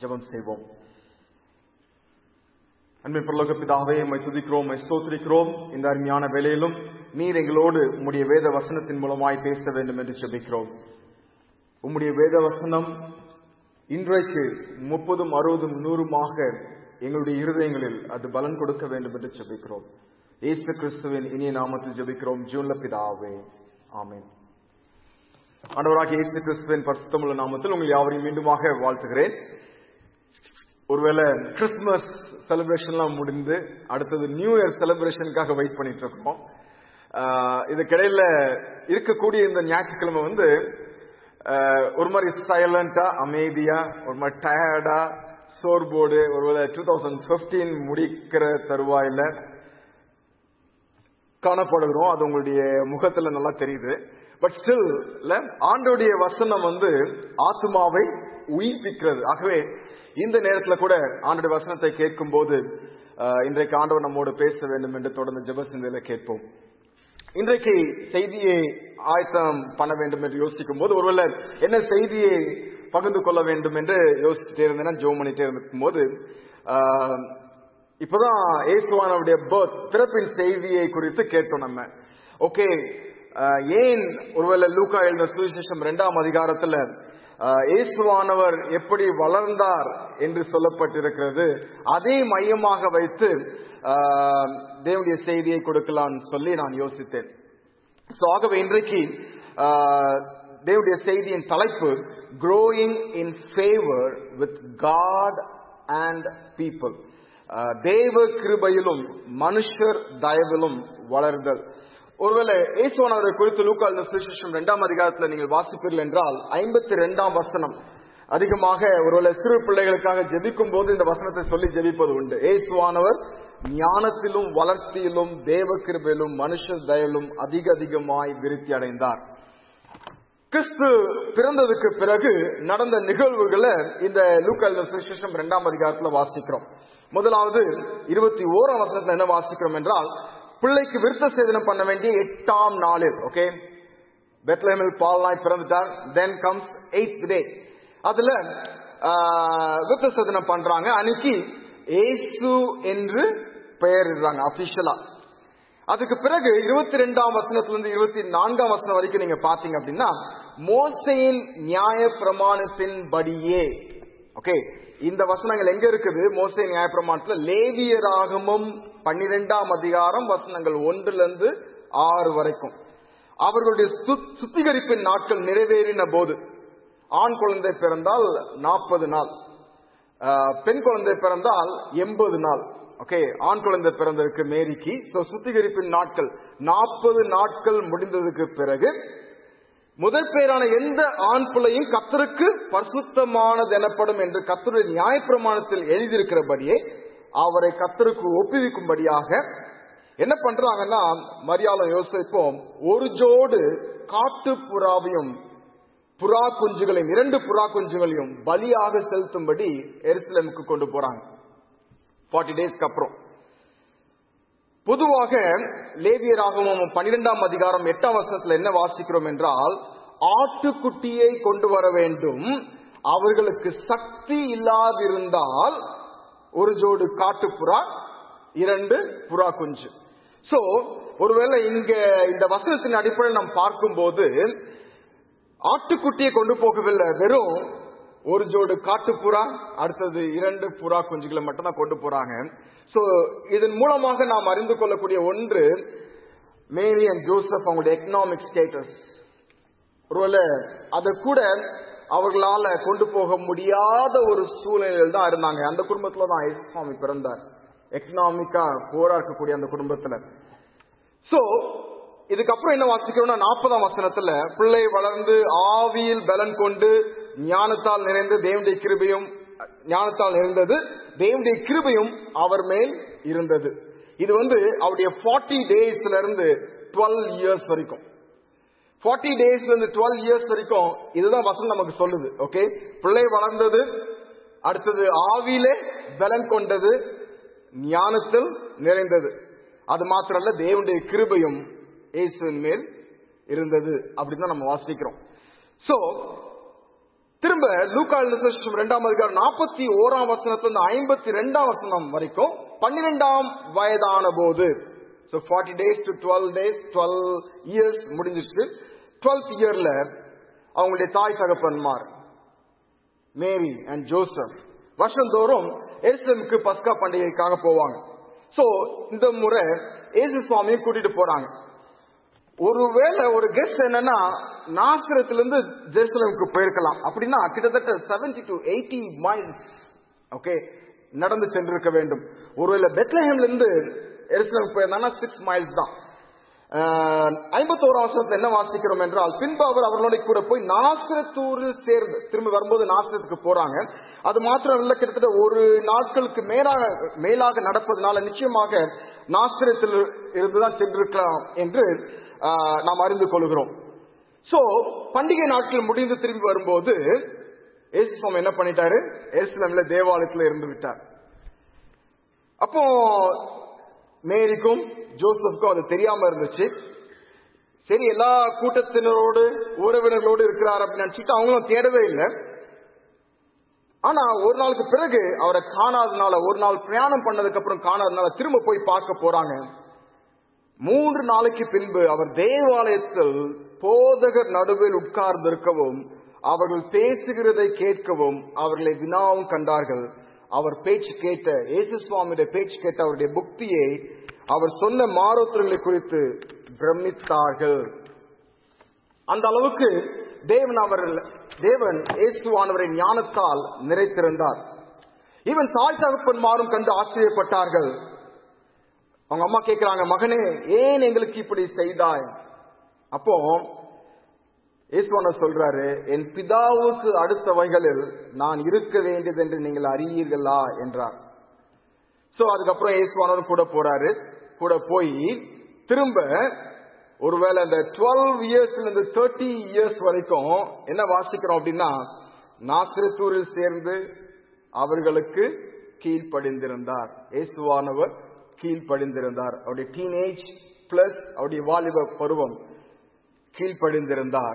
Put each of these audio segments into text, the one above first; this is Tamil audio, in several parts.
ஜெபம் செய்வோம் அன்பின் பரலோக பிதாவே உம்மை துதிக்கிறோம் உம்மை ஸ்தோத்திரிக்கிறோம் இந்த அருமையான வேளையிலும் நீர் எங்களோடு உம்முடைய வேத வசனத்தின் மூலமாய் பேச வேண்டும் என்று ஜெபிக்கிறோம் உம்முடைய வேத வசனம் இன்றைக்கு முப்பதும் அறுபதும் நூறுமாக எங்களுடைய இருதயங்களில் அது பலன் கொடுக்க வேண்டும் என்று ஜெபிக்கிறோம் இயேசு கிறிஸ்துவின் இனிய நாமத்தில் ஜெபிக்கிறோம் ஜூன்ல பிதாவே ஆமென் ஆண்டவராக இயேசு கிறிஸ்துவின் பரிசுத்தமுள்ள நாமத்தில் உங்கள் யாவரையும் மீண்டுமாக வாழ்த்துகிறேன் ஒருவேளை கிறிஸ்துமஸ் செலிப்ரேஷன்லாம் முடிந்து அடுத்தது நியூ இயர் செலிப்ரேஷனுக்காக வெயிட் பண்ணிட்டு இருக்கோம் ஆஹ் இதுக்கிடையில இருக்கக்கூடிய இந்த ஞாயிற்றுக்கிழமை வந்து ஆஹ் ஒரு மாதிரி சைலண்டா அமைதியா ஒரு மாதிரி டயர்டா சோர்போர்டு ஒருவேளை டூ தௌசண்ட் பிப்டீன் முடிக்கிற தருவாயில காணப்படுகிறோம் அது உங்களுடைய முகத்துல நல்லா தெரியுது பட் ஸ்டில் ஆண்டோடைய வசனம் வந்து ஆத்மாவை உயிர்ப்பிக்கிறது ஆகவே இந்த நேரத்துல கூட ஆண்டோடைய வசனத்தை கேட்கும் போது இன்றைக்கு ஆண்டவர் நம்மோடு பேச வேண்டும் என்று தொடர்ந்து ஜெபசிந்தையில கேட்போம் இன்றைக்கு செய்தியை ஆயத்தம் பண்ண வேண்டும் என்று யோசிக்கும் போது ஒருவேளை என்ன செய்தியை பகிர்ந்து கொள்ள வேண்டும் என்று யோசிச்சுட்டே இருந்தேன்னா ஜோ பண்ணிட்டே இருக்கும் போது இப்பதான் ஏசுவானுடைய பர்த் பிறப்பின் செய்தியை குறித்து கேட்டோம் நம்ம ஓகே ஏன் ஒருவேளை லூக்கா எழுந்த சுவிசேஷம் இரண்டாம் அதிகாரத்துல இயேசுவானவர் எப்படி வளர்ந்தார் என்று சொல்லப்பட்டிருக்கிறது அதை மையமாக வைத்து தேவனுடைய செய்தியை கொடுக்கலாம்னு சொல்லி நான் யோசித்தேன் ஆகவே இன்றைக்கு தேவனுடைய செய்தியின் தலைப்பு growing in favour with God and people தேவ கிருபையிலும் மனுஷர் தயவிலும் வளர்தல் ஒருவேளை ஏசுவானவரை குறித்து லூக்கால் சுவிசேஷம் இரண்டாம் அதிகாரத்தில் நீங்கள் வாசிப்பீர்கள் என்றால் ஐம்பத்தி ரெண்டாம் வசனம் அதிகமாக ஒருவேளை சிறு பிள்ளைகளுக்காக ஜெபிக்கும் போது இந்த வசனத்தை சொல்லி ஜெபிப்பது உண்டு ஏசுவானவர் ஞானத்திலும் வளர்ச்சியிலும் தேவ கிருபையிலும் மனுஷர் தயலும் அதிக அதிகமாய் விருத்தி அடைந்தார் கிறிஸ்து பிறந்ததுக்கு பிறகு நடந்த நிகழ்வுகளை இந்த லூக்கல் சுவிசேஷம் இரண்டாம் அதிகாரத்துல வாசிக்கிறோம் முதலாவது இருபத்தி ஓராம் வசனத்துல என்ன வாசிக்கிறோம் என்றால் பிள்ளைக்கு விருத்த சேதனம் பண்ண வேண்டிய எட்டாம் நாளில் ஓகே பெத்லஹேமில் பால்நாய் பிறந்துட்டார் தென் கம்ஸ் எயித் டே அதுல விருத்த சேதனம் பண்றாங்க அன்னைக்கு ஏசு என்று பெயரிடுறாங்க அபிஷியலா அதுக்கு பிறகு இருபத்தி ரெண்டாம் வசனத்துல இருந்து இருபத்தி நான்காம் வசனம் வரைக்கும் நீங்க பாத்தீங்க அப்படின்னா மோசையின் நியாய பிரமாணத்தின் படியே ஓகே இந்த வசனங்கள் எங்க இருக்குது மோசை நியாய பிரமாணத்துல லேவியராகமும் பன்னிரெண்டாம் அதிகாரம் வசனங்கள் ஒன்றுல இருந்து ஆறு வரைக்கும் அவர்களுடைய சுத்திகரிப்பின் நாட்கள் நிறைவேறின போது ஆண் குழந்தை பிறந்தால் நாற்பது நாள் பெண் குழந்தை பிறந்தால் எண்பது நாள் ஓகே ஆண் குழந்தை பிறந்ததுக்கு மேரிக்கு சுத்திகரிப்பின் நாட்கள் நாற்பது நாட்கள் முடிந்ததுக்கு பிறகு முதல் பேரான எந்த ஆண் பிள்ளையும் கத்தருக்கு பரிசுத்தமானது எனப்படும் என்று கத்தருடைய நியாயப்பிரமாணத்தில் எழுதியிருக்கிறபடியே அவரை கத்தருக்கு ஒப்புவிக்கும்படியாக என்ன பண்றாங்கன்னா மரியாதை யோசிப்போம் ஒரு ஜோடு காட்டு புறாவையும் புறா குஞ்சுகளையும் இரண்டு புறா குஞ்சுகளையும் பலியாக செலுத்தும்படி எருசலேமுக்கு கொண்டு போறாங்க ஃபார்ட்டி டேஸ்க்கு அப்புறம் பொதுவாக லேவியராகவும் பன்னிரெண்டாம் அதிகாரம் எட்டாம் வருஷத்துல என்ன வாசிக்கிறோம் என்றால் ஆட்டுக்குட்டியை கொண்டு வர வேண்டும் அவர்களுக்கு சக்தி இல்லாதிருந்தால் ஒரு ஜோடு காட்டுப்புறா இரண்டு புறா குஞ்சு சோ ஒருவேளை இங்க இந்த வசனத்தின் அடிப்படையில் நாம் பார்க்கும்போது ஆட்டுக்குட்டியை கொண்டு போகவில்லை வெறும் ஒரு ஜோடு காட்டுப்புறா அடுத்தது இரண்டு புறா குஞ்சுகளை மட்டும் தான் கொண்டு போறாங்க சோ இதன் மூலமாக நாம் அறிந்து கொள்ளக்கூடிய ஒன்று மேரி அண்ட் ஜோசப் அவங்களுடைய எக்கனாமிக் ஸ்டேட்டஸ் ஒருவேளை அதை கூட அவர்களால கொண்டு போக முடியாத ஒரு சூழ்நிலையில் தான் இருந்தாங்க அந்த குடும்பத்துல தான் சுவாமி பிறந்தார் எக்கனாமிக்கா போரா இருக்கக்கூடிய அந்த குடும்பத்துல சோ இதுக்கப்புறம் என்ன வாசிக்கிறோம்னா நாற்பதாம் வசனத்துல பிள்ளை வளர்ந்து ஆவியில் பலன் கொண்டு ஞானத்தால் நிறைந்து தேவனுடைய கிருபையும் ஞானத்தால் நிறைந்தது தேவனுடைய கிருபையும் அவர் மேல் இருந்தது இது வந்து அவருடைய ஃபார்ட்டி டேஸ்ல இருந்து டுவெல் இயர்ஸ் வரைக்கும் ஃபார்ட்டி டேஸ்ல இருந்து டுவெல் இயர்ஸ் வரைக்கும் இதுதான் வசனம் நமக்கு சொல்லுது ஓகே பிள்ளை வளர்ந்தது அடுத்தது ஆவியிலே பலன் கொண்டது ஞானத்தில் நிறைந்தது அது மாத்திரல்ல தேவனுடைய கிருபையும் இயேசுவின் மேல் இருந்தது அப்படின்னு தான் நம்ம வாசிக்கிறோம் சோ திரும்ப லூக்கா எழுதின இரண்டாம் அதிகாரம் நாற்பத்தி ஓராம் வசனத்துல ஐம்பத்தி ரெண்டாம் வசனம் வரைக்கும் பன்னிரெண்டாம் வயதான போது so forty days to twelve days twelve years முடிஞ்சிச்சு டுவெல்த் இயர்ல அவங்களுடைய தாய் தகப்பன்மார் மேரி அண்ட் ஜோசப் வருஷந்தோறும் எருசலேமுக்கு பஸ்கா பண்டிகைக்காக போவாங்க சோ இந்த முறை ஏசு சுவாமியை கூட்டிட்டு போறாங்க ஒருவேளை ஒரு கெஸ்ட் என்னன்னா நாசிரத்துல இருந்து ஜெருசலேமுக்கு போயிருக்கலாம் அப்படின்னா கிட்டத்தட்ட seventy to eighty miles okay நடந்து சென்றிருக்க வேண்டும் ஒருவேளை பெத்லஹேம்ல இருந்து எருசலேமுக்கு போயிருந்தாங்கன்னா சிக்ஸ் மைல்ஸ் தான் ஐம்பத்தோராம் வருஷத்துல என்ன வாசிக்கிறோம் என்றால் பின்பு அவர் அவர்களோட கூட போய் நாசிரத்தூரில் சேர்ந்து திரும்பி வரும்போது நாசிரத்துக்கு போறாங்க அது மாத்திரம் இல்ல கிட்டத்தட்ட ஒரு நாட்களுக்கு மேலாக மேலாக நடப்பதனால நிச்சயமாக நாசிரத்தில் இருந்துதான் சென்றிருக்கலாம் என்று ஆஹ், நாம் அறிந்து கொள்கிறோம் சோ பண்டிகை நாட்கள் முடிந்து திரும்பி வரும்போது ஏசு சுவாமி என்ன பண்ணிட்டாரு எருசலேம்ல தேவாலயத்துல இருந்து விட்டார் அப்போ மேரிக்கும் ஜோசப்க்கும் அது தெரியாம இருந்துச்சு சரி எல்லா கூட்டத்தினரோடு உறவினர்களோடு இருக்கிறார் அப்படின்னு நினைச்சிட்டு அவங்களும் தேடவே இல்லை ஆனா ஒரு நாளுக்கு பிறகு அவரை காணாதனால ஒரு நாள் பிரயாணம் பண்ணதுக்கு அப்புறம் காணாதனால திரும்ப போய் பார்க்க போறாங்க மூன்று நாளைக்கு பின்பு அவர் தேவாலயத்தில் போதகர் நடுவில் உட்கார்ந்திருக்கவும் அவர்கள் பேசுகிறதை கேட்கவும் அவர்களை வினாவும் கண்டார்கள் அவர் பேச்சு கேட்ட இயேசு சுவாமியுடைய பேச்சு கேட்ட அவருடைய புக்தியை அவர் சொன்ன மாரோத்திரங்களை குறித்து பிரமித்தார்கள் அந்த அளவுக்கு தேவன் அவர் தேவன் இயேசுவானவரின் ஞானத்தால் நிறைத்திருந்தார் இவன் தாய் தகப்பன்மாரும் கண்டு ஆச்சரியப்பட்டார்கள் அவங்க அம்மா கேட்கிறாங்க மகனே ஏன் எங்களுக்கு இப்படி செய்தாய் அப்போ இயேசுவானர் சொல்றாரு என் பிதாவுக்கு அடுத்த வகைகளில் நான் இருக்க வேண்டியது என்று நீங்கள் அறியீர்களா என்றார் சோ அதுக்கப்புறம் இயேசுவானவர் கூட போறாரு கூட போய் திரும்ப ஒருவேளை அந்த டுவெல் இயர்ஸ்ல இருந்து தேர்ட்டி இயர்ஸ் வரைக்கும் என்ன வாசிக்கிறோம் அப்படின்னா நாசிரத்தூரில் சேர்ந்து அவர்களுக்கு கீழ்ப்படிந்திருந்தார் இயேசுவானவர் கீழ்ப்படிந்திருந்தார் அவருடைய டீனேஜ் பிளஸ் அவருடைய வாலிப பருவம் கீழ்ப்படிந்திருந்தார்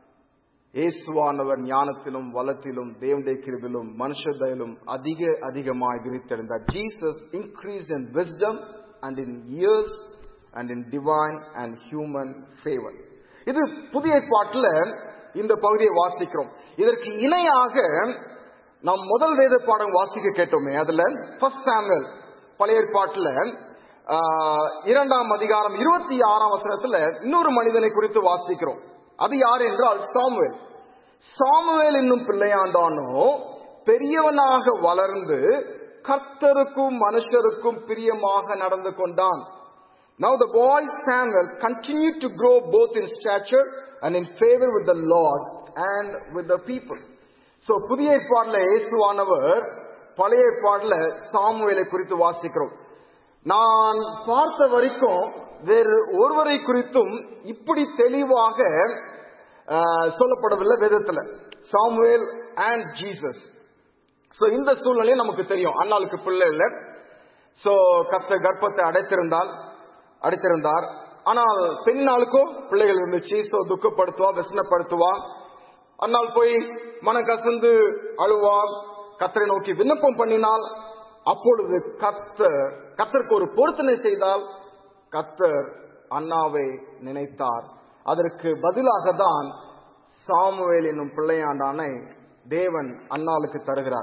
இயேசுவானவர் ஞானத்திலும் வளத்திலும் தேவனுடைய கிருபிலும் மனுஷ தயலும் அதிக அதிகமாய் விரித்திருந்தார் Jesus increase in wisdom and in years and in divine and human favour இது புதிய பாட்டில் இந்த பகுதியை வாசிக்கிறோம் இதற்கு இணையாக நாம் முதல் வேத பாடம் வாசிக்க கேட்டோமே அதுல ஃபர்ஸ்ட் சாமுவேல் பழைய ஏற்பாட்டுல ஆஹ், இரண்டாம் அதிகாரம் இருபத்தி ஆறாம் வசனத்துல இன்னொரு மனிதனை குறித்து வாசிக்கிறோம் அது யார் என்றால் சாமுவேல் சாமுவேல் என்னும் பிள்ளையாண்டானோ பெரியவனாக வளர்ந்து கர்த்தருக்கும் மனுஷருக்கும் பிரியமாக நடந்து கொண்டான் Now the boy Samuel continued to grow both in stature and in favor with the Lord and with the people. So புதிய ஏற்பாடுல இயேசுவானவர் பழைய ஏற்பாடுல சாமுவேலை குறித்து வாசிக்கிறோம் நான் பார்த்த வரைக்கும் வேறு ஒருவரை குறித்தும் இப்படி தெளிவாக ஆஹ், சொல்லப்படவில்லை வேதத்துல சாமுவேல் அண்ட் ஜீசஸ் சோ இந்த சூழ்நிலையை நமக்கு தெரியும் அண்ணாளுக்கு பிள்ளை இல்லை சோ கத்த கர்ப்பத்தை அடைத்திருந்தால் அடைத்திருந்தார் ஆனால் பெண்ணாளுக்கோ பிள்ளைகள் இருந்துச்சு சோ துக்கப்படுத்துவா வெசனப்படுத்துவா அண்ணாள் போய் மன கசந்து அழுவா கத்தரை நோக்கி விண்ணப்பம் பண்ணினால் அப்பொழுது கத்தர் கத்தருக்கு ஒரு பொருத்தனை செய்தால் கத்தர் அண்ணாவை நினைத்தார் அதற்கு பதிலாக தான் சாமுவேல் என்னும் பிள்ளையாண்டானை தேவன் அண்ணாளுக்கு தருகிறார்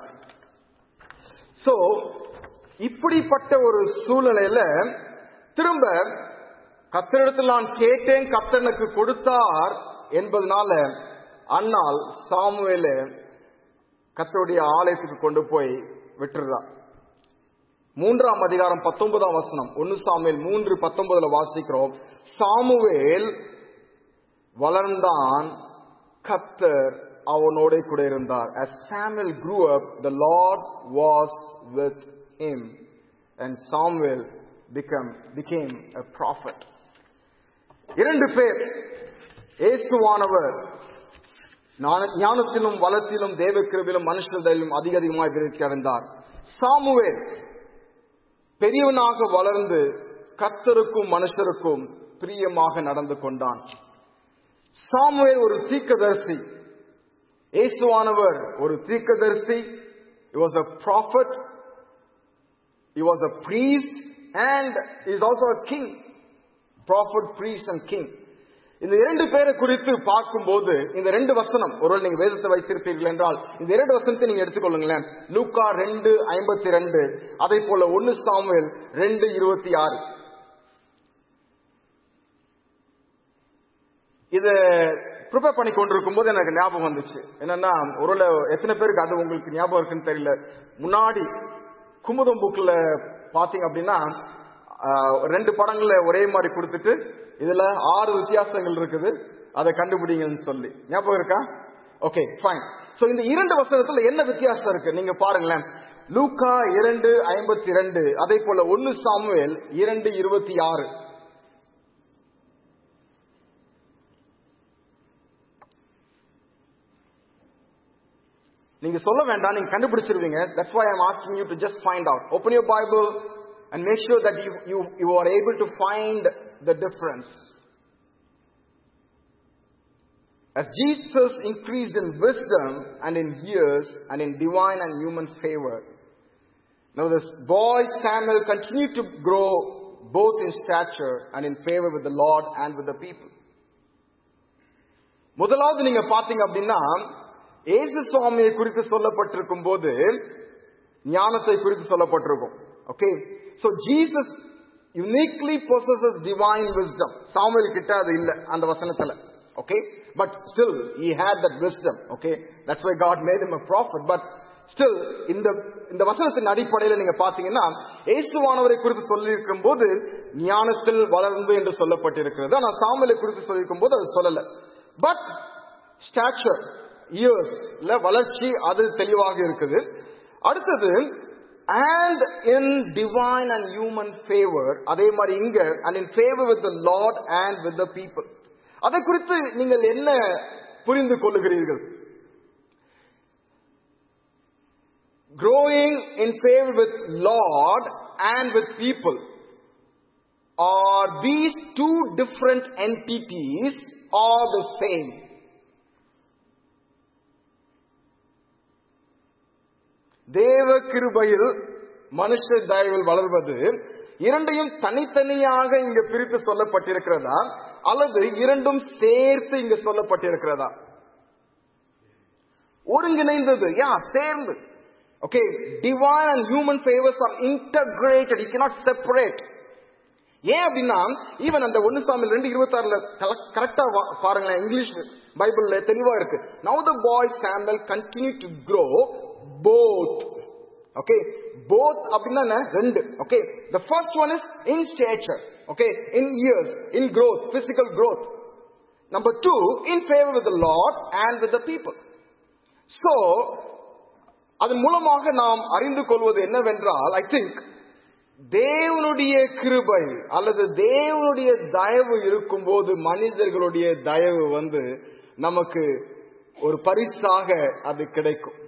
சோ இப்படிப்பட்ட ஒரு சூழ்நிலையில திரும்ப கத்தரிடத்தில் நான் கேட்டேன் கத்தனுக்கு கொடுத்தார் என்பதனால அண்ணால் சாமுவேல கத்தருடைய ஆலயத்துக்கு கொண்டு போய் விட்டுறார் மூன்றாம் அதிகாரம் பத்தொன்பதாம் வசனம் ஒன்னு சாமுவேல் மூன்று பத்தொன்பதுல வாசிக்கிறோம் சாமுவேல் வளர்ந்தான் கத்தர் அவனோட கூட இருந்தார் as Samuel grew up the Lord was with him and Samuel become became a prophet இரண்டு பேர் இயேசுவானவர் ஞான- ஞானத்திலும் வளத்திலும் தேவக்கிருபிலும் மனுஷரிலும் அதிக அதிகமாய் விரித்திருந்தார் சாமுவேல் பெரியவனாக வளர்ந்து கத்தருக்கும் மனுஷருக்கும் பிரியமாக நடந்து கொண்டான் சாமுவேல் ஒரு தீர்க்கதரிசி இயேசுவானவர் ஒரு தீர்க்கதரிசி he was a prophet he was a priest and he is also a king prophet priest and king இந்த இரண்டு பேரை குறித்து பார்க்கும்போது இந்த ரெண்டு வசனம் ஒருவேளை நீங்க வேதத்தை வைத்திருப்பீர்கள் என்றால் இந்த இரண்டு வசனத்தை நீங்க எடுத்துக்கொள்ளுங்களேன் லூக்கா ரெண்டு ஐம்பத்தி ரெண்டு அதே போல ஒன்னு சாமுவேல் ரெண்டு இருபத்தி ஆறு இத ப்ரிப்பேர் பண்ணி கொண்டிருக்கும் போது எனக்கு ஞாபகம் வந்துச்சு என்னன்னா ஒருவேளை எத்தனை பேருக்கு அது உங்களுக்கு ஞாபகம் இருக்குன்னு தெரியல முன்னாடி குமுதம் புக்ல பாத்தீங்க அப்படின்னா ஆஹ், ரெண்டு படங்களை ஒரே மாதிரி கொடுத்துட்டு இதுல ஆறு வித்தியாசங்கள் இருக்குது அதை கண்டுபிடிங்கன்னு சொல்லி ஞாபகம் இருக்கா ஓகே ஃபைன் சோ இந்த இரண்டு வசனத்துல என்ன வித்தியாசம் இருக்கு நீங்க பாருங்களேன் லூக்கா இரண்டு ஐம்பத்தி ரெண்டு அதே போல ஒன்னு சாமுவேல் இரண்டு இருபத்தி ஆறு நீங்க சொல்ல வேண்டாம் நீங்க கண்டுபிடிச்சிருவீங்க that's why i'm asking you to just find out open your bible and make sure that you you you are able to find the difference as jesus increased in wisdom and in years and in divine and human favor now this boy samuel continued to grow both in stature and in favor with the lord and with the people முதலாவது நீங்க பாத்தீங்க அப்படின்னா ஏசு சுவாமியை குறித்து சொல்லப்பட்டிருக்கும் போது ஞானத்தை குறித்து சொல்லப்பட்டிருக்கும் okay so Jesus uniquely possesses divine wisdom Samuel கிட்ட அது இல்ல அந்த வசனத்துல okay but still he had that wisdom okay that's why god made him a prophet but still இந்த இந்த வசனத்தின் அடிப்படையில் நீங்க பாத்தீங்கன்னா இயேசுவானவரை குறித்து சொல்லியிருக்கும் போது ஞானத்தில் வளர்ந்து என்று சொல்லப்பட்டிருக்கிறது ஆனா சாமுவேலை குறித்து சொல்லியிருக்கும் போது அது சொல்லல பட் ஸ்டாச்சர் இயர்ஸ்ல வளர்ச்சி அது தெளிவாக இருக்குது அடுத்தது and in divine and human favour அதே மாதிரி இங்க and in favour with the Lord and with the people அதை குறித்து நீங்கள் என்ன புரிந்து கொள்ளுகிறீர்கள் growing in favor with Lord and with people. Are these two different entities or the same? தேவ கிருபையில் மனுஷ தயவில் வளர்வது இரண்டையும் தனித்தனியாக இங்க பிரித்து சொல்லப்பட்டிருக்கிறதா அல்லது இரண்டும் சேர்த்து இங்க சொல்லப்பட்டிருக்கிறதா ஒருங்கிணைந்தது யா சேர்ந்து okay divine and human favours are integrated you cannot separate ஏன் அப்படின்னா ஈவன் அந்த ஒன்னு சாமியில் ரெண்டு இருபத்தாறுல கரெக்டா பாருங்களேன் இங்கிலீஷ் பைபிள்ல தெளிவா இருக்கு now the boy Samuel continue to grow both okay both அப்படின்னா என்ன? ரெண்டு okay the first one is in stature okay in years in growth physical growth number two in favor with the lord and with the people so அதன் மூலமாக நாம் அறிந்து கொள்வது என்னவென்றால் ஐ திங்க் தேவனுடைய கிருபை அல்லது தேவனுடைய தயவு இருக்கும்போது மனிதர்களுடைய தயவு வந்து நமக்கு ஒரு பரிசாக அது கிடைக்கும்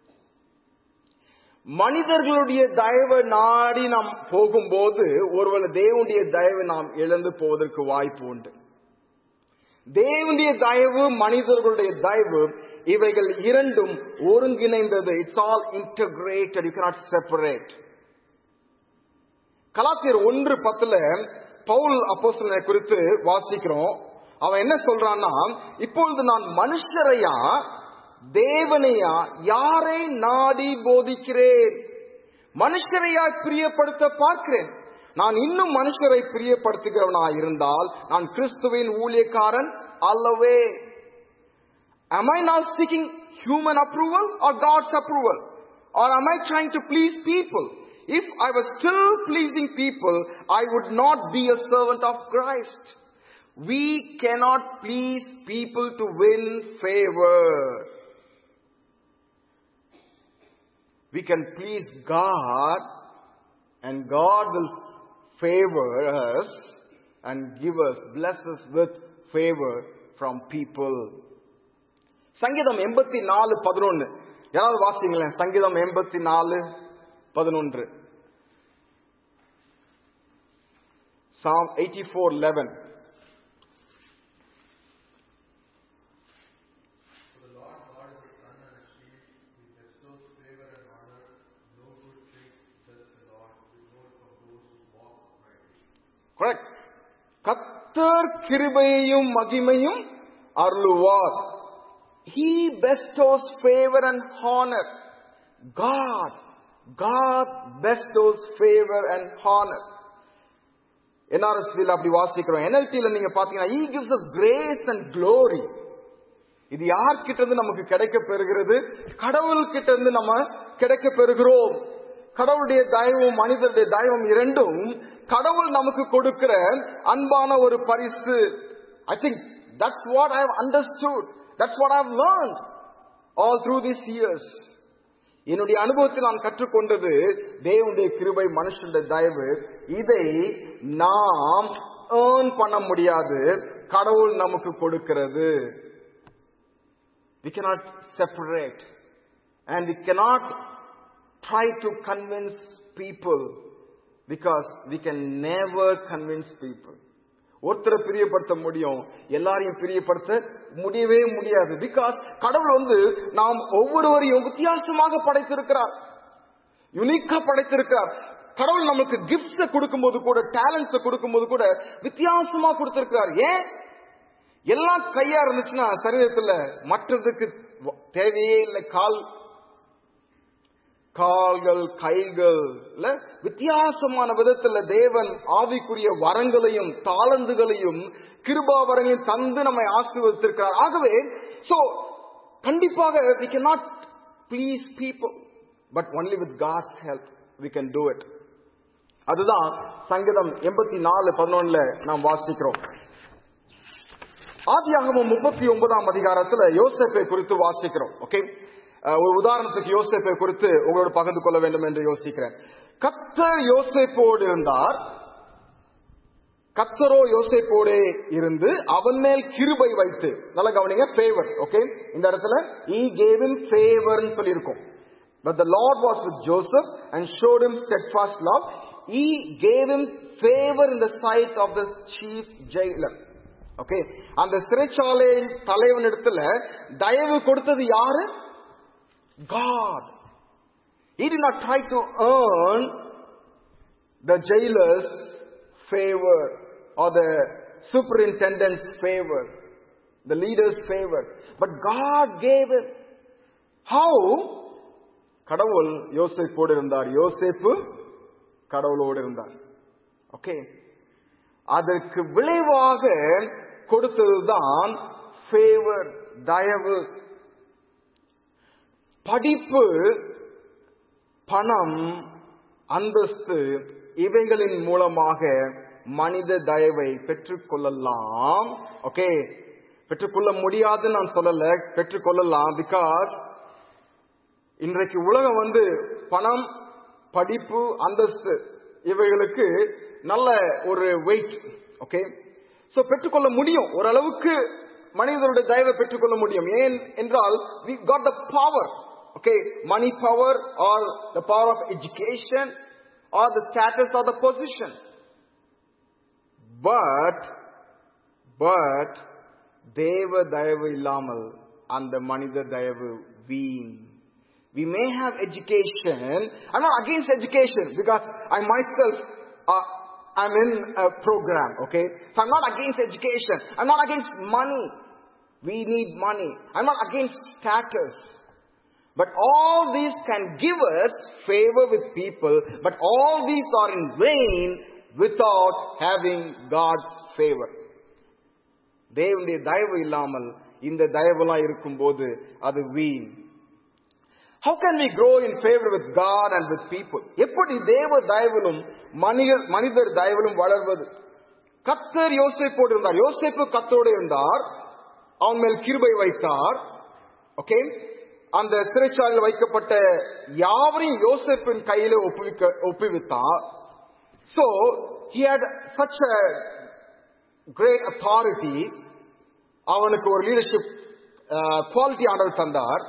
மனிதர்களுடைய தயவை நாடி நாம் போகும்போது ஒருவேளை தேவனுடைய தயவு நாம் இழந்து போவதற்கு வாய்ப்பு உண்டு தேவனுடைய தயவு மனிதர்களுடைய தயவு இவைகள் இரண்டும் ஒருங்கிணைந்தது it's all integrated you cannot separate கலாத்தியர் ஒன்று பத்துல பவுல் அப்போஸ்தலனை குறித்து வாசிக்கிறோம் அவன் என்ன சொல்றான்னா இப்பொழுது நான் மனுஷரையா தேவனையா யாரை நாடி போதிக்கிறேன் மனுஷரையா பிரியப்படுத்த பார்க்கிறேன் நான் இன்னும் மனுஷரை பிரியப்படுத்துகிறவனா இருந்தால் நான் கிறிஸ்துவின் ஊழியக்காரன் அல்லவே Am I now seeking human approval or God's approval? Or am I trying to please people? If I was still pleasing people, I would not be a servant of Christ. We cannot please people to win favor. We can please God and God will favor us and give us, bless us with favor from people. சங்கீதம் எண்பத்தி நாலு பதினொன்னு யாராவது வாசிங்களேன் சங்கீதம் எண்பத்தி நாலு பதினொன்று Psalm 84 11. கத்தர் கிருபையையும் மகிமையும் அருளுவார் He bestows favor and honor. God, God bestows favor and honor. என்ஆர்எஸ்பியில் அப்படி வாசிக்கிறோம் என்எல்டியில் நீங்க பாத்தீங்கன்னா He gives us grace and glory. இது யார்கிட்ட இருந்து நமக்கு கிடைக்க பெறுகிறது கடவுள் கிட்ட இருந்து நம்ம கிடைக்க பெறுகிறோம் கடவுளுடைய தயவும் மனிதனுடைய தயவும் இரண்டும் கடவுள் நமக்கு கொடுக்கிற அன்பான ஒரு பரிசு I think that's what I understood that's what I learn all through this years என்னுடைய அனுபவத்தில் நான் கற்றுக்கொண்டது தேவனுடைய கிருபை மனுஷனுடைய தயவு இதை நாம் ஏர்ன் பண்ண முடியாது கடவுள் நமக்கு கொடுக்கிறது we cannot separate and we cannot try to convince people because we can never convince people ஒருத்தரை பிரியப்படுத்த முடியும் எல்லாரையும் பிரியப்படுத்த முடியவே முடியாது பிகாஸ் கடவுள் வந்து நாம் ஒவ்வொருவரையும் வித்தியாசமாக படைத்திருக்கிறார் யுனிக்கா படைத்திருக்கிறார் கடவுள் நமக்கு கிஃப்ட்ஸ கொடுக்கும்போது கூட டேலண்ட்ஸ கொடுக்கும்போது கூட வித்தியாசமா கொடுத்திருக்கிறார் ஏன் எல்லாம் கையா இருந்துச்சுன்னா சரீரத்துல மற்றதுக்கு வ- தேவையே இல்லை கால் கால்கள் கைகள்ல வித்தியாசமான விதத்துல தேவன் ஆவிக்குரிய வரங்களையும் தாளந்துகளையும் கிருபா வரங்களையும் தந்து நம்மை ஆசீர்வதித்திருக்கிறார் ஆகவே சோ கண்டிப்பாக we cannot please people but only with God's help we can do it அதுதான் சங்கீதம் எண்பத்தி நாலு பதினொன்னுல நாம் வாசிக்கிறோம் ஆதியாகமம் முப்பத்தி ஒன்பதாம் அதிகாரத்துல யோசேப்பை குறித்து வாசிக்கிறோம் ஓகே ஒரு உதாரணத்துக்கு யோசேப்பை குறித்து உங்களோட பகிர்ந்து கொள்ள வேண்டும் என்று யோசிக்கிறேன் கத்தர் யோசேப்போடு இருந்தார் கத்தரோ யோசேப்போடே இருந்து அவன் மேல் கிருபை வைத்து நல்ல கவனிங்க ஃபேவர் ஓகே இந்த இடத்துல ஈ கேவ் இம் ஃபேவர்னு சொல்லியிருக்கோம் But the Lord was with Joseph and showed him steadfast love. He gave him favor in the sight of the chief jailer. Okay அந்த சிறைச்சாலை தலைவன் இடத்துல தயவு கொடுத்தது யாரு God. He did not try to earn the jailer's favor or the superintendent's favor, the leader's favor. But God gave it. How? கடவுள் யோசேப்போடு இருந்தார் யோசேப்பு கடவுளோடு இருந்தார் ஓகே அதற்கு விளைவாக கொடுத்ததுதான் ஃபேவர் தயவு படிப்பு பணம் அந்தஸ்து இவைகளின் மூலமாக மனித தயவை பெற்றுக்கொள்ளலாம் ஓகே பெற்றுக்கொள்ள முடியாதுன்னு நான் சொல்லல பெற்றுக்கொள்ளலாம் பிகாஸ் இன்றைக்கு உலகம் வந்து பணம் படிப்பு அந்தஸ்து இவைகளுக்கு நல்ல ஒரு வெயிட் ஓகே சோ பெற்றுக்கொள்ள முடியும் ஓரளவுக்கு மனிதனுடைய தயவை பெற்றுக்கொள்ள முடியும் ஏன் என்றால் we got the power okay money power or the power of education or the status or the position but but தேவ தயவு இல்லாமல் அந்த மனித தயவு வீண் we may have education. I'm not against education because I myself, uh, I'm in a program, okay? So I'm not against education. I'm not against money. We need money. I'm not against status. But all these can give us favor with people, but all these are in vain without having God's favor. தேவனுடைய தயவு இல்லாமல் இந்த தயவுலாம் இருக்கும்போது அது வீண் How can we grow in favor with God and with people? எப்படி தேவ தயவிலும் மனிதர் மனிதர் தயவிலும் வளர்வது கத்தர் யோசேப்போடு இருந்தார் யோசேப்பு கத்தரோடு இருந்தார் அவன் மேல் கிருபை வைத்தார் ஓகே அந்த சிறைச்சாலையில் வைக்கப்பட்ட யாவரையும் யோசேப்பின் கையில ஒப்புவிக்க ஒப்புவித்தார் So he had such a great authority அவனுக்கு ஒரு லீடர்ஷிப் குவாலிட்டி ஆண்டவர் தந்தார்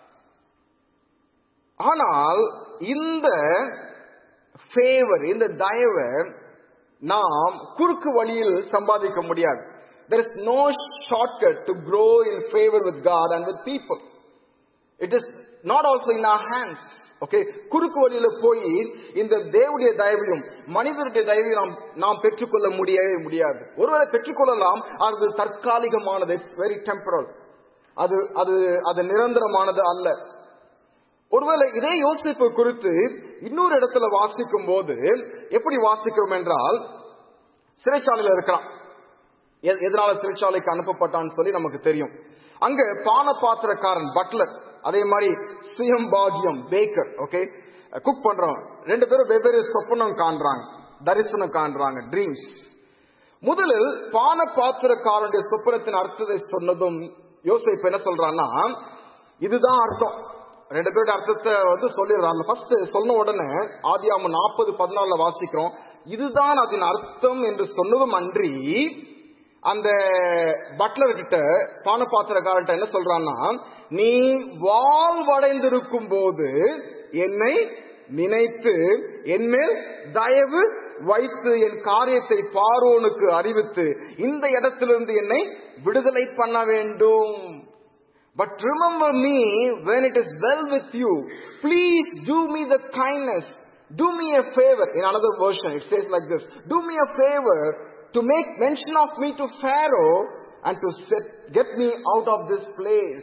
ஆனால் இந்த ஃபேவர் இந்த தயவை நாம் குறுக்கு வழியில் சம்பாதிக்க முடியாது there is no shortcut to grow in favor with God and with people it is not also in our hands okay குறுக்கு வழியில போய் இந்த தேவனுடைய தயவையும் மனிதனுடைய தயவையும் நாம் நாம் பெற்றுக்கொள்ள முடியவே முடியாது ஒருவேளை பெற்றுக்கொள்ளலாம் அது தற்காலிகமானது வெரி டெம்பரல் அது அது அது நிரந்தரமானது அல்ல ஒருவேளை இதே யோசிப்பு குறித்து இன்னொரு இடத்துல வாசிக்கும் போது எப்படி வாசிக்கிறோம் என்றால் சிறைச்சாலையில இருக்கிறான் எ- எதனால சிறைச்சாலைக்கு அனுப்பப்பட்டான்னு சொல்லி நமக்கு தெரியும் அங்க பான பாத்திரக்காரன் பட்லர் அதே மாதிரி சுயம் பாகியம் பேக்கர் ஓகே குக் பண்றவன் ரெண்டு பேரும் வெவ்வேறு சொப்பனம் காண்றாங்க தரிசனம் காண்றாங்க ட்ரீம்ஸ் முதலில் பான பாத்திரக்காரனுடைய சொப்பனத்தின் அர்த்தத்தை சொன்னதும் யோசிப்பு என்ன சொல்றான்னா இதுதான் அர்த்தம் ரெண்டு பேருடைய அர்த்தத்தை வந்து சொல்லிடுறாங்க ஃபர்ஸ்ட் சொன்ன உடனே ஆதியாம நாற்பது பதினாலுல வாசிக்கிறோம் இதுதான் அதன் அர்த்தம் என்று சொன்னதும் அன்றி அந்த பட்லர் கிட்ட பான பாத்திரக்காரர்கிட்ட என்ன சொல்றான்னா நீ வாழ்வடைந்திருக்கும் போது என்னை நினைத்து என்மேல் தயவு வைத்து என் காரியத்தை பார்வோனுக்கு அறிவித்து இந்த இடத்திலிருந்து என்னை விடுதலை பண்ண வேண்டும் But remember me when it is well with you. Please do me the kindness. Do me a favor. In another version, it says like this. Do me a favor to make mention of me to Pharaoh and to set, get me out of this place.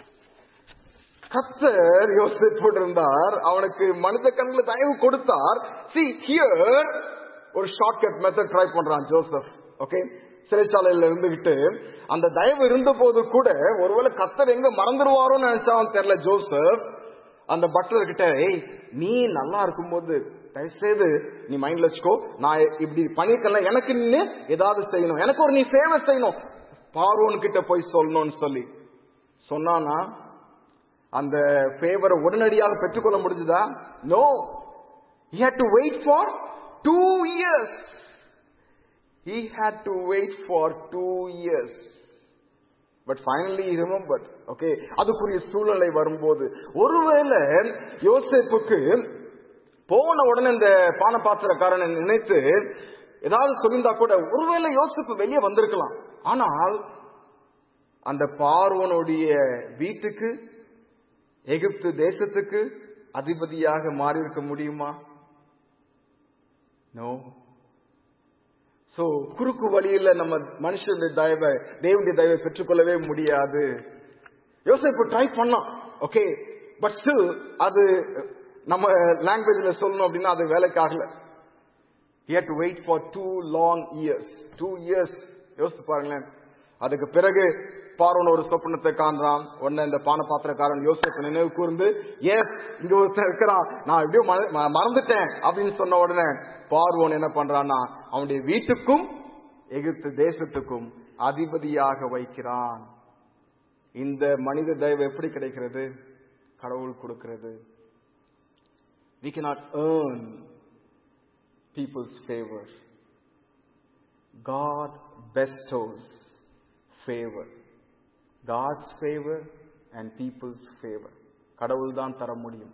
கத்தர் யோசித்து இருந்தார் அவனுக்கு மனித கண்களை தயவு கொடுத்தார் சி ஹியர் ஒரு ஷார்ட்கட் மெத்தட் ட்ரை பண்றான் ஜோசப் ஓகே சிறைச்சாலையில இருந்துகிட்டு அந்த தயவு இருந்த போது கூட ஒருவேளை கத்தர் எங்க மறந்துடுவாரோன்னு நினைச்சான் தெரியல ஜோசப் அந்த பட்லர் கிட்ட ஏய் நீ நல்லா இருக்கும்போது தயவு செய்து நீ மைண்ட்ல வச்சுக்கோ நான் இப்படி பண்ணிருக்கல எனக்கு நின்னு ஏதாவது செய்யணும் எனக்கு ஒரு நீ சேவை செய்யணும் பார்வோன் கிட்ட போய் சொல்லணும்னு சொல்லி சொன்னானா அந்த ஃபேவரை உடனடியாக பெற்றுக்கொள்ள முடிஞ்சதா no he had to wait for two years he had to wait for two years but finally remember okay அதுக்குரிய சூழ்நிலை வரும்போது ஒருவேளை யோசேப்புக்கு போன உடனே இந்த பான பாத்திரக்காரனை நினைத்து ஏதாவது சொல்லியிருந்தா கூட ஒருவேளை யோசிப்பு வெளியே வந்திருக்கலாம் ஆனால் அந்த பார்வனுடைய வீட்டுக்கு எகிப்து தேசத்துக்கு அதிபதியாக மாறி இருக்க முடியுமா நோ சோ குறுக்கு வழியில நம்ம மனுஷனுடைய தயவை தேவனுடைய தயவை பெற்றுக்கொள்ளவே முடியாது யோசிப்பு ட்ரை பண்ணான் ஓகே பட் ஸ்டில் அது நம்ம லாங்குவேஜ்ல சொல்லணும் அப்படின்னா அது வேலைக்கு ஆகல he had to wait for two long years two years யோசித்து பாருங்களேன் அதுக்கு பிறகு பார்வன் ஒரு சொப்பனத்தை காண்றான் உடனே இந்த பான பாத்திரக்காரன் யோசிப்பு நினைவு கூர்ந்து எஸ் இங்க ஒருத்தன் இருக்கிறான் நான் எப்படியோ மற- ம- மறந்துட்டேன் அப்படின்னு சொன்ன உடனே பார்வோன் என்ன பண்றான்னா அவனுடைய வீட்டுக்கும் எகிப்து தேசத்துக்கும் அதிபதியாக வைக்கிறான் இந்த மனித தயவு எப்படி கிடைக்கிறது கடவுள் கொடுக்கிறது we cannot earn people's favor God bestows favor. God's favor and people's favor. கடவுள் தான் தர முடியும்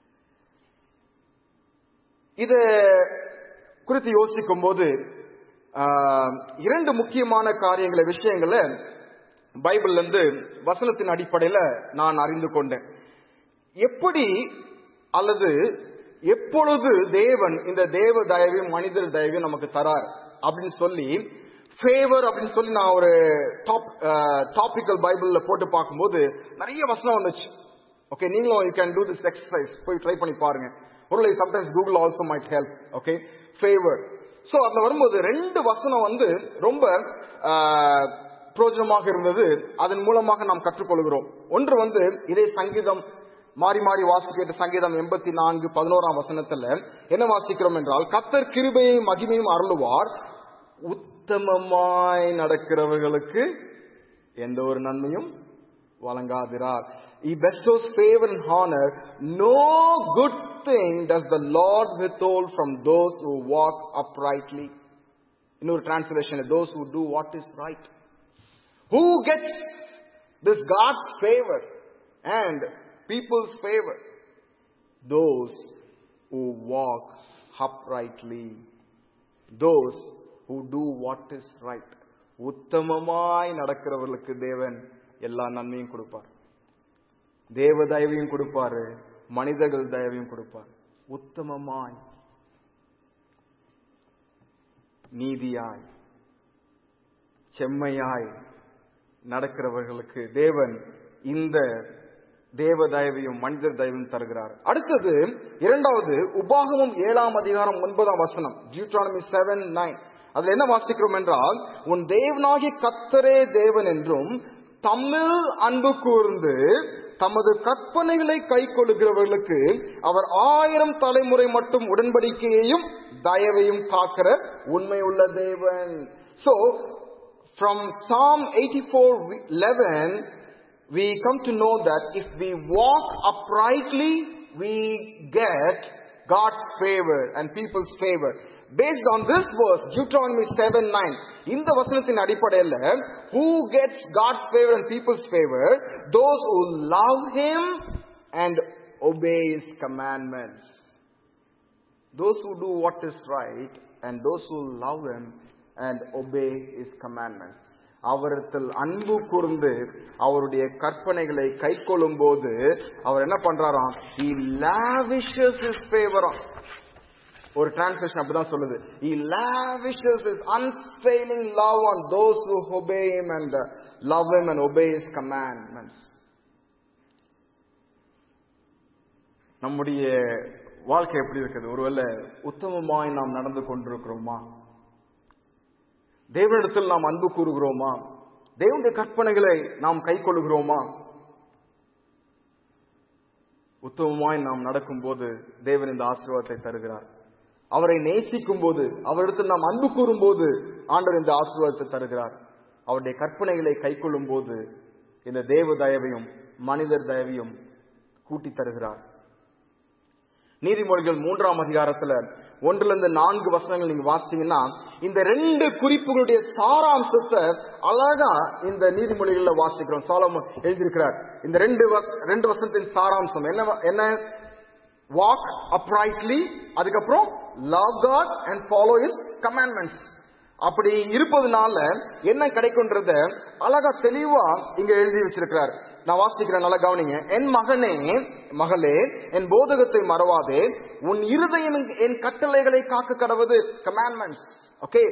இத குறித்து யோசிக்கும் போது ஆஹ், இரண்டு முக்கியமான காரியங்களை விஷயங்களை பைபிள்ல இருந்து வசனத்தின் அடிப்படையில நான் அறிந்து கொண்டேன் எப்படி அல்லது எப்பொழுது தேவன் இந்த தேவ தயவையும் மனிதர் தயவையும் நமக்கு தரார் அப்படின்னு சொல்லி ஃபேவர் அப்படின்னு சொல்லி நான் ஒரு டாப் டாபிக்கல் பைபிள்ல போட்டு பார்க்கும்போது நிறைய வசனம் வந்துச்சு ஓகே நீங்களும் you can do this exercise போய் ட்ரை பண்ணி பாருங்க ஒருவேளை sometimes Google also might help okay favour so அதுல வரும்போது ரெண்டு வசனம் வந்து ரொம்ப ஆஹ், பிரயோஜனமாக இருந்தது அதன் மூலமாக நாம் கற்றுக்கொள்கிறோம் ஒன்று வந்து இதே சங்கீதம் மாறி மாறி வாசிக்கிற சங்கீதம் எண்பத்தி நான்கு பதினோராம் வசனத்துல என்ன வாசிக்கிறோம் என்றால் கத்தர் கிருபையும் மகிமையும் அருளுவார் உத்தமமாய் நடக்கிறவர்களுக்கு எந்த ஒரு நன்மையும் வழங்காதிரார் He bestows favor and honor. No good thing does the Lord withhold from those who walk uprightly. இன்னொரு translation, those who do what is right. Who gets this God's favor and people's favor? Those who walk uprightly. Those who do what is right. உத்தமமாய் நடக்கிறவர்களுக்கு தேவன் எல்லா நன்மையும் கொடுப்பார் தேவ தயவையும் கொடுப்பாரு மனிதர்கள் தயவையும் கொடுப்பார் உத்தமமாய் நீதியாய் செம்மையாய் நடக்கிறவர்களுக்கு தேவன் இந்த தேவ தயவையும் மனிதர் தயவையும் தருகிறார் அடுத்தது இரண்டாவது உபாகமம் ஏழாம் அதிகாரம் ஒன்பதாம் வசனம் ஜியூட்ரானமி செவன் நைன் அதுல என்ன வாசிக்கிறோம் என்றால் உன் தேவனாகிய கத்தரே தேவன் என்றும் தம்மில் அன்பு கூர்ந்து தமது கற்பனைகளை கை கொள்ளுகிறவர்களுக்கு அவர் ஆயிரம் தலைமுறை மட்டும் உடன்படிக்கையையும் தயவையும் காக்கிற உண்மையுள்ள தேவன் so from Psalm 84 11, we come to know that if we walk uprightly, we get God's favor and people's favor. Based on this verse, Deuteronomy 7 9, இந்த வசனத்தின் அடிப்படையில் who gets God's favor and people's favor? Those who love Him and obey His commandments. Those who do what is right and those who love Him and obey His commandments. அவரிடத்தில் அன்பு கூர்ந்து அவருடைய கற்பனைகளை கை போது அவர் என்ன பண்றாராம் he lavishes his favor on ஒரு டிரான்ஸ்லேஷன் அப்படிதான் சொல்லுது he lavishes his unfailing love on those who obey him and uh, love him and obey his commandments நம்முடைய வாழ்க்கை எப்படி இருக்குது ஒருவேளை உத்தமமாய் நாம் நடந்து கொண்டிருக்கிறோமா தேவனிடத்தில் நாம் அன்பு கூறுகிறோமா தேவனுடைய கற்பனைகளை நாம் கை கொள்ளுகிறோமா உத்தமமாய் நாம் நடக்கும்போது தேவன் இந்த ஆசீர்வாதத்தை தருகிறார் அவரை நேசிக்கும் போது அவரிடத்தில் நாம் அன்பு கூறும் போது ஆண்டவர் இந்த ஆசீர்வாதத்தை தருகிறார் அவருடைய கற்பனைகளை கை கொள்ளும் போது இந்த தேவ தயவையும் மனிதர் தயவையும் கூட்டி தருகிறார் நீதிமொழிகள் மூன்றாம் அதிகாரத்துல ஒன்றுல இருந்து நான்கு வசனங்கள் நீங்க வாசிச்சீங்கன்னா இந்த ரெண்டு குறிப்புகளுடைய சாராம்சத்தை அழகா இந்த நீதிமொழிகள்ல வாசிக்கிறோம் சாலமன் எழுதியிருக்கிறார் இந்த ரெண்டு வ- ரெண்டு வசனத்தின் சாராம்சம் என்ன வ- என்ன வாக் அப்ரைட்லி அதுக்கப்புறம் love God and follow is commandments அப்படி இருப்பதுனால என்ன கிடைக்கும்ன்றத அழகா தெளிவா இங்க எழுதி வச்சிருக்கிறார் நான் வாசிக்கிறேன் நல்லா கவனிங்க என் மகனே மகளே என் போதகத்தை மறவாதே உன் இருதயம் என் கட்டளைகளை காக்க கடவது commandments okay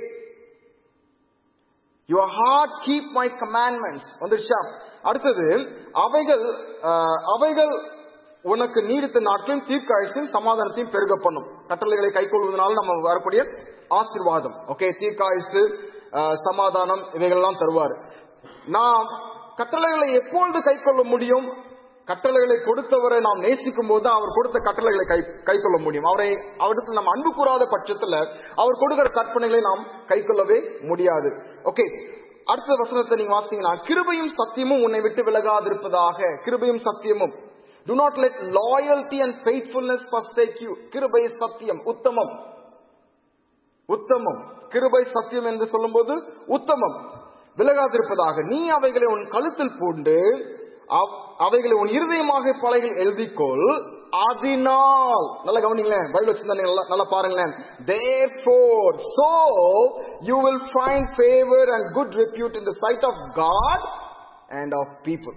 your heart keep my commandments வந்துருச்சா அடுத்தது அவைகள் அஹ், அவைகள் உனக்கு நீடித்த நாட்களையும் தீர்க்காயுசையும் சமாதானத்தையும் பெருக பண்ணும் கட்டளைகளை கைக்கொள்வதனால நம்ம வரக்கூடிய ஆசீர்வாதம் ஓகே தீர்க்காயுசு அஹ், சமாதானம் இவைகள்லாம் தருவார் நாம் கட்டளைகளை எப்பொழுது கைக்கொள்ள முடியும் கட்டளைகளை கொடுத்தவரை நாம் நேசிக்கும் போது தான் அவர் கொடுத்த கட்டளைகளை கை கைக்கொள்ள முடியும் அவரை அவருக்கு நம்ம அன்பு கூறாத பட்சத்துல அவர் கொடுக்கிற கற்பனைகளை நாம் கைக்கொள்ளவே முடியாது ஓகே அடுத்த வசனத்தை நீங்க வாசிங்கன்னா கிருபையும் சத்தியமும் உன்னை விட்டு விலகாதிருப்பதாக கிருபையும் சத்தியமும் do not let loyalty and faithfulness forsake you கிருபை சத்தியம் உத்தமம் உத்தமம் கிருபை சத்தியம் என்று சொல்லும்போது உத்தமம் விலகாதிருப்பதாக நீ அவைகளை உன் கழுத்தில் பூண்டு அவ்- அவைகளை உன் இருதயமாக பலகையில் எழுதிக்கொள் அதனால் நல்லா கவனிங்களேன் பைபிள் வச்சிருந்தா நல்லா நல்லா பாருங்களேன் therefore so you will find favor and good repute in the sight of God and of people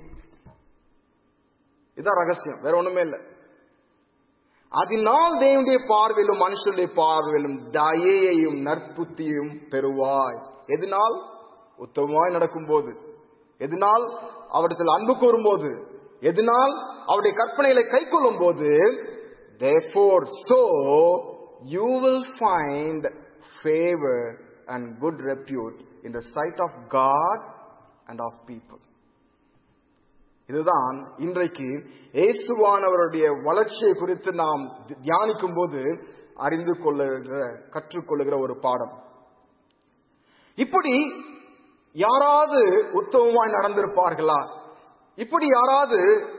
இதான் ரகசியம் வேற ஒண்ணுமே இல்லை அதனால் தேவனுடைய பார்வையிலும் மனுஷனுடைய பார்வையிலும் தயையையும் நற்புத்தியும் பெறுவாய் எதனால் உத்தமமாய் நடக்கும்போது எதனால் அவரிடத்தில் அன்பு கூறும்போது எதனால் அவருடைய கற்பனைகளை கை கொள்ளும் போது therefore so you will find favor and good repute in the sight of God and of people இதுதான் இன்றைக்கு இயேசுவானவருடைய வளர்ச்சியை குறித்து நாம் தியானிக்கும் போது அறிந்து கொள்ளுகிற கற்றுக்கொள்ளுகிற ஒரு பாடம் இப்படி யாராவது உத்தமமாய் நடந்திருப்பார்களா இப்படி யாராவது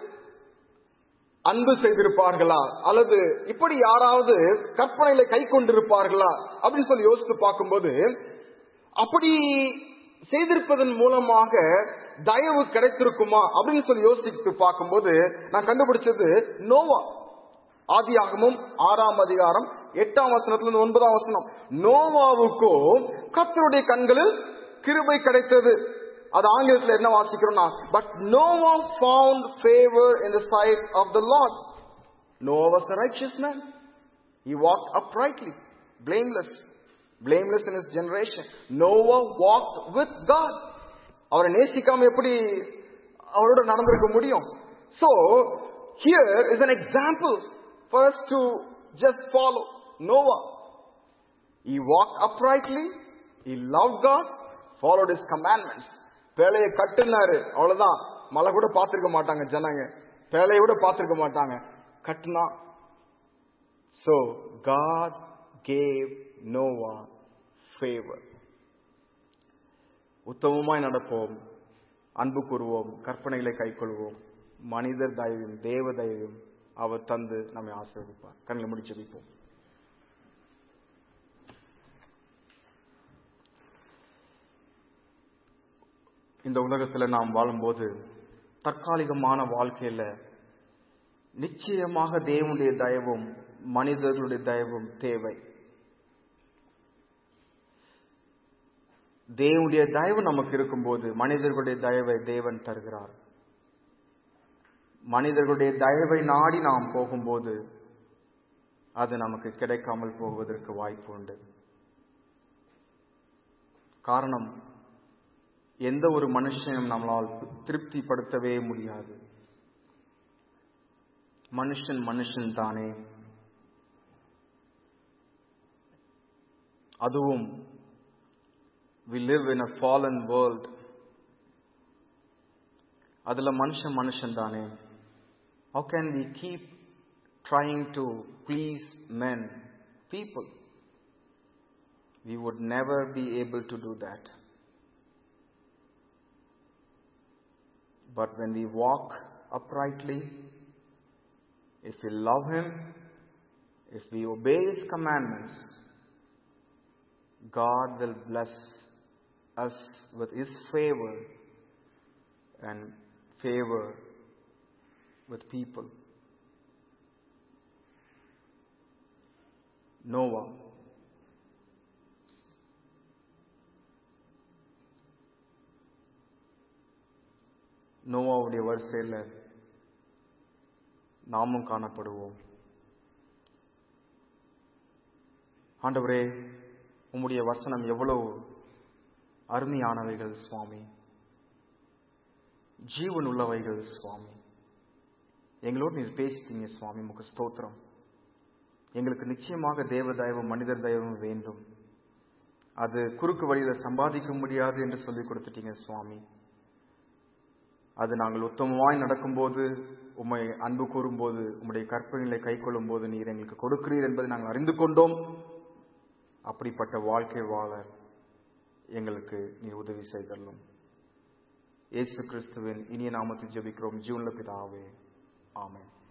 அன்பு செய்திருப்பார்களா அல்லது இப்படி யாராவது கற்பனைகளை கை கொண்டிருப்பார்களா அப்படின்னு சொல்லி யோசித்து பார்க்கும்போது அப்படி செய்திருப்பதன் மூலமாக தயவு கிடைத்திருக்குமா அப்படின்னு சொல்லி யோசித்து பார்க்கும்போது நான் கண்டுபிடிச்சது நோவா ஆதியாகமும் ஆறாம் அதிகாரம் எட்டாம் வசனத்துல இருந்து ஒன்பதாம் வசனம் நோவாவுக்கும் கர்த்தருடைய கண்களில் கிருபை கிடைத்தது அது ஆங்கிலத்தில் என்ன வாசிக்கிறோம்னா but Noah found favour in the sight of the Lord Noah was a righteous man. He walked uprightly, blameless, blameless in his generation. Noah walked with God. அவரை நேசிக்காம எப்படி அவரோட நடந்திருக்க முடியும் So, here is an example for us to just follow. Noah. He walked uprightly, he loved God, followed his commandments. பேழையை கட்டுனாரு அவ்வளவுதான் மழை கூட பார்த்திருக்க மாட்டாங்க ஜனங்க பேழையை கூட பார்த்திருக்க மாட்டாங்க கட்டுனா So God gave Noah favor. உத்தமமாய் நடப்போம் அன்பு கூறுவோம் கற்பனைகளை கைக்கொள்வோம் மனிதர் தயவும் தேவ தயவும் அவர் தந்து நம்மை ஆசீர்வதிப்பார் கண்களை முடிச்சு வைப்போம் இந்த உலகத்துல நாம் வாழும்போது தற்காலிகமான வாழ்க்கையில நிச்சயமாக தேவனுடைய தயவும் மனிதர்களுடைய தயவும் தேவை தேவனுடைய தயவு நமக்கு இருக்கும்போது மனிதர்களுடைய தயவை தேவன் தருகிறார் மனிதர்களுடைய தயவை நாடி நாம் போகும்போது அது நமக்கு கிடைக்காமல் போவதற்கு வாய்ப்பு உண்டு காரணம் எந்த ஒரு மனுஷனும் நம்மளால் திருப்திப்படுத்தவே முடியாது மனுஷன் மனுஷன் தானே அதுவும் we live in a fallen world அதுல மனுஷன் மனுஷன் தானே how can we keep trying to please men people we would never be able to do that but when we walk uprightly if we love him if we obey his commandments God will bless us with His favor and favor with people. Noah. நோவாவுடைய வரிசையில் நாமும் காணப்படுவோம் ஆண்டவரே உம்முடைய வசனம் எவ்வளவு அருமையானவைகள் சுவாமி ஜீவன் உள்ளவைகள் சுவாமி எங்களோடு நீர் பேசிட்டீங்க சுவாமி முக ஸ்தோத்திரம் எங்களுக்கு நிச்சயமாக தேவ தயவும் மனிதர் தயவும் வேண்டும் அது குறுக்கு வழியில சம்பாதிக்க முடியாது என்று சொல்லி கொடுத்துட்டீங்க சுவாமி அது நாங்கள் உத்தமமாய் நடக்கும்போது உம்மை அன்பு கூறும்போது உம்முடைய கற்பனைகளை கை கொள்ளும் போது நீர் எங்களுக்கு கொடுக்கிறீர் என்பதை நாங்கள் அறிந்து கொண்டோம் அப்படிப்பட்ட வாழ்க்கை வாழ எங்களுக்கு நீ உதவி செய்தள்ளும் இயேசு கிறிஸ்துவின் இனிய நாமத்தில் ஜெபிக்கிறோம் ஜீவன்ல பிதாவே ஆமென்